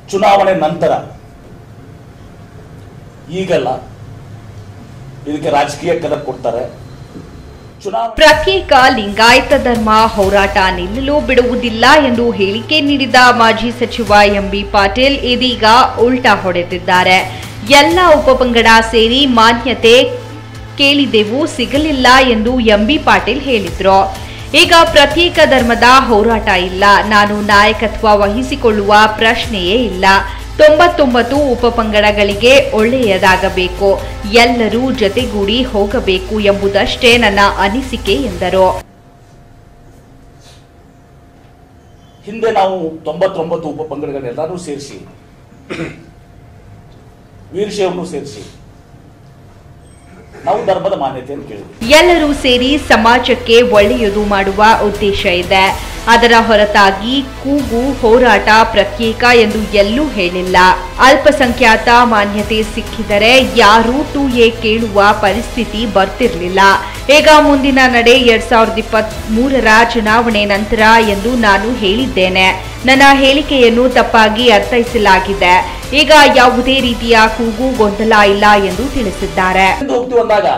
ಚುನಾವಣೆ ನಂತರ ಈಗಲ್ಲ ಇದಕ್ಕೆ ರಾಜಕೀಯ ಕಲರ್ ಕೊಡ್ತಾರೆ ಚುನಾವಣೆ ಪ್ರತ್ಯೇಕ ಲಿಂಗಾಯತ ಧರ್ಮ ಹೋರಾಟ ನಿಲ್ಲಲು ಬಿಡುವುದಿಲ್ಲ ಎಂದು ಹೇಳಿಕೆ ನೀಡಿದ ಮಾಜಿ ಸಚಿವ ಎಂಬಿ ಪಾಟೀಲ್ ಇದೀಗ ಉಲ್ಟಾ ಹೊಡೆದಿದ್ದಾರೆ ಎಲ್ಲ ಉಪಪಂಗಡ ಸೇರಿ ಮಾನ್ಯತೆ ಕೇಳಿದೆವು ಸಿಗಲಿಲ್ಲ ಎಂದು ಎಂಬಿ ಪಾಟೀಲ್ ಹೇಳಿದ್ರು ಈಗ ಪ್ರತ್ಯೇಕ ಧರ್ಮದ ಹೋರಾಟ ಇಲ್ಲ ನಾನು ನಾಯಕತ್ವ ವಹಿಸಿಕೊಳ್ಳುವ ಪ್ರಶ್ನೆಯೇ ಇಲ್ಲ ತೊಂಬತ್ತೊಂಬತ್ತು ಉಪಪಂಗಡಗಳಿಗೆ ಒಳ್ಳೆಯದಾಗಬೇಕು ಎಲ್ಲರೂ ಜತೆಗೂಡಿ ಹೋಗಬೇಕು ಎಂಬುದಷ್ಟೇ ನನ್ನ ಅನಿಸಿಕೆ ಎಂದರು ಹಿಂದೆ ನಾವು ತೊಂಬತ್ತೊಂಬತ್ತು ಉಪಪಂಗಡಗಳನ್ನೆಲ್ಲರೂ ಸೇರಿಸಿ ವೀರಶೈವನು ಸೇರಿಸಿ ನಾವು ಧರ್ಮದ ಮಾನ್ಯತೆಯನ್ನು ಕೇಳಿದ್ವಿ ಎಲ್ಲರೂ ಸೇರಿ ಸಮಾಜಕ್ಕೆ ಒಳ್ಳೆಯದು ಮಾಡುವ ಉದ್ದೇಶ ಇದೆ ಅದರ ಹೊರತಾಗಿ ಕೂಗು ಹೋರಾಟ ಪ್ರತ್ಯೇಕ ಎಂದು ಎಲ್ಲೂ ಹೇಳಿಲ್ಲ ಅಲ್ಪಸಂಖ್ಯಾತ ಮಾನ್ಯತೆ ಸಿಕ್ಕಿದರೆ ಯಾರೂ ಟು ಎ ಕೇಳುವ ಪರಿಸ್ಥಿತಿ ಬರ್ತಿರ್ಲಿಲ್ಲ ಈಗ ಮುಂದಿನ ನಡೆ ಎರಡ್ ಸಾವಿರದ ಇಪ್ಪತ್ತ್ ಮೂರರ ಚುನಾವಣೆ ನಂತರ ಎಂದು ನಾನು ಹೇಳಿದ್ದೇನೆ ನನ್ನ ಹೇಳಿಕೆಯನ್ನು ತಪ್ಪಾಗಿ ಅರ್ಥೈಸಲಾಗಿದೆ ಈಗ ಯಾವುದೇ ರೀತಿಯ ಕೂಗು ಗೊಂದಲ ಇಲ್ಲ ಎಂದು ತಿಳಿಸಿದ್ದಾರೆ ಎಂದು ಹೋಗ್ತೀವಿ ಅಂದಾಗ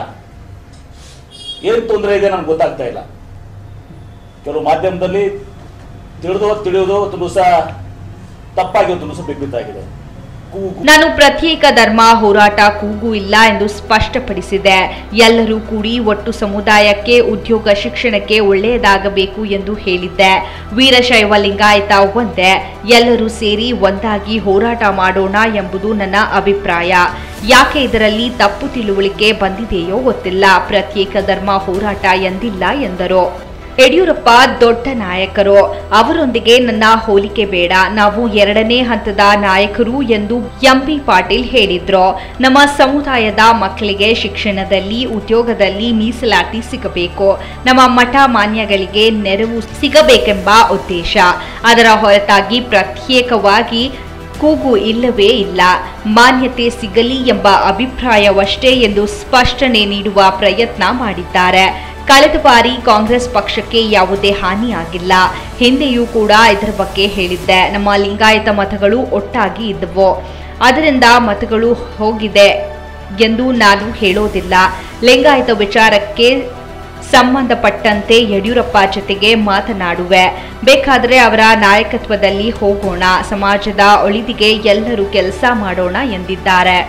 ಏನ್ ತೊಂದರೆ ಇದೆ ನನಗೆ ಗೊತ್ತಾಗ್ತಾ ಇಲ್ಲ ಕೆಲವು ಮಾಧ್ಯಮದಲ್ಲಿ ತಿಳಿದೋ ತಿಳಿಯೋದು ಒಂದು ದಿವಸ ತಪ್ಪಾಗಿ ಒಂದು ದಿವಸ ಬಿದ್ದಾಗಿದೆ ಕೂಗು ನಾನು ಪ್ರತ್ಯೇಕ ಧರ್ಮ ಹೋರಾಟ ಕೂಗು ಇಲ್ಲ ಎಂದು ಸ್ಪಷ್ಟಪಡಿಸಿದೆ ಎಲ್ಲರೂ ಕೂಡಿ ಒಟ್ಟು ಸಮುದಾಯಕ್ಕೆ ಉದ್ಯೋಗ ಶಿಕ್ಷಣಕ್ಕೆ ಒಳ್ಳೆಯದಾಗಬೇಕು ಎಂದು ಹೇಳಿದ್ದೆ ವೀರಶೈವ ಲಿಂಗಾಯತ ಒಂದೇ ಎಲ್ಲರೂ ಸೇರಿ ಒಂದಾಗಿ ಹೋರಾಟ ಮಾಡೋಣ ಎಂಬುದು ನನ್ನ ಅಭಿಪ್ರಾಯ ಯಾಕೆ ಇದರಲ್ಲಿ ತಪ್ಪು ತಿಳುವಳಿಕೆ ಬಂದಿದೆಯೋ ಗೊತ್ತಿಲ್ಲ ಪ್ರತ್ಯೇಕ ಧರ್ಮ ಹೋರಾಟ ಎಂದಿಲ್ಲ ಎಂದರು ಯಡಿಯೂರಪ್ಪ ದೊಡ್ಡ ನಾಯಕರು ಅವರೊಂದಿಗೆ ನನ್ನ ಹೋಲಿಕೆ ಬೇಡ ನಾವು ಎರಡನೇ ಹಂತದ ನಾಯಕರು ಎಂದು ಎಂಪಿ ಪಾಟೀಲ್ ಹೇಳಿದ್ರು ನಮ್ಮ ಸಮುದಾಯದ ಮಕ್ಕಳಿಗೆ ಶಿಕ್ಷಣದಲ್ಲಿ ಉದ್ಯೋಗದಲ್ಲಿ ಮೀಸಲಾತಿ ಸಿಗಬೇಕು ನಮ್ಮ ಮಠ ಮಾನ್ಯಗಳಿಗೆ ನೆರವು ಸಿಗಬೇಕೆಂಬ ಉದ್ದೇಶ ಅದರ ಹೊರತಾಗಿ ಪ್ರತ್ಯೇಕವಾಗಿ ಕೂಗು ಇಲ್ಲವೇ ಇಲ್ಲ ಮಾನ್ಯತೆ ಸಿಗಲಿ ಎಂಬ ಅಭಿಪ್ರಾಯವಷ್ಟೇ ಎಂದು ಸ್ಪಷ್ಟನೆ ನೀಡುವ ಪ್ರಯತ್ನ ಮಾಡಿದ್ದಾರೆ ಕಳೆದ ಬಾರಿ ಕಾಂಗ್ರೆಸ್ ಪಕ್ಷಕ್ಕೆ ಯಾವುದೇ ಹಾನಿಯಾಗಿಲ್ಲ ಹಿಂದೆಯೂ ಕೂಡ ಇದರ ಬಗ್ಗೆ ಹೇಳಿದ್ದೆ ನಮ್ಮ ಲಿಂಗಾಯತ ಮತಗಳು ಒಟ್ಟಾಗಿ ಇದ್ದವು ಅದರಿಂದ ಮತಗಳು ಹೋಗಿದೆ ಎಂದು ನಾನು ಹೇಳೋದಿಲ್ಲ ಲಿಂಗಾಯತ ವಿಚಾರಕ್ಕೆ ಸಂಬಂಧಪಟ್ಟಂತೆ ಯಡಿಯೂರಪ್ಪ ಜೊತೆಗೆ ಮಾತನಾಡುವೆ ಬೇಕಾದರೆ ಅವರ ನಾಯಕತ್ವದಲ್ಲಿ ಹೋಗೋಣ ಸಮಾಜದ ಒಳಿತಿಗೆ ಎಲ್ಲರೂ ಕೆಲಸ ಮಾಡೋಣ ಎಂದಿದ್ದಾರೆ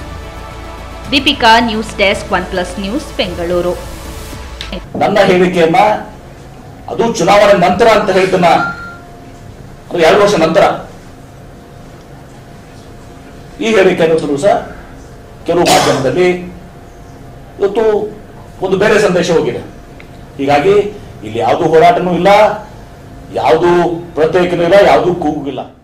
Deepika news desk one plus news Bengaluru ನನ್ನ ಹೇಳಿಕೆಯನ್ನ ಅದು ಚುನಾವಣೆ ನಂತರ ಅಂತ ಹೇಳ್ತನ ಅದು ಎರಡು ವರ್ಷ ನಂತರ ಈ ಹೇಳಿಕೆಯನ್ನು ದಿವಸ ಕೆಲವು ಮಾಧ್ಯಮದಲ್ಲಿ ಇವತ್ತು ಒಂದು ಬೇರೆ ಸಂದೇಶ ಹೋಗಿದೆ ಹೀಗಾಗಿ ಇಲ್ಲಿ ಯಾವುದು ಹೋರಾಟನೂ ಇಲ್ಲ ಯಾವುದು ಪ್ರತ್ಯೇಕನೂ ಇಲ್ಲ ಯಾವುದು ಕೂಗು ಇಲ್ಲ